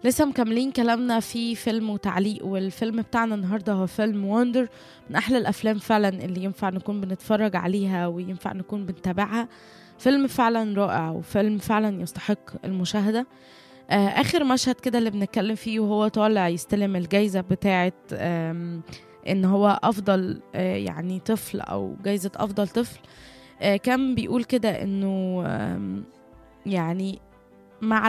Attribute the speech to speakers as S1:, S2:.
S1: لسه مكملين كلامنا في فيلم وتعليق والفيلم بتاعنا النهارده هو فيلم وندر من احلى الافلام فعلا اللي ينفع نكون بنتفرج عليها وينفع نكون بنتابعها فيلم فعلا رائع وفيلم فعلا يستحق المشاهده آه اخر مشهد كده اللي بنتكلم فيه وهو طالع يستلم الجايزه بتاعه آم، ان هو افضل آه يعني طفل او جايزه افضل طفل آه كان بيقول كده انه آم، يعني مع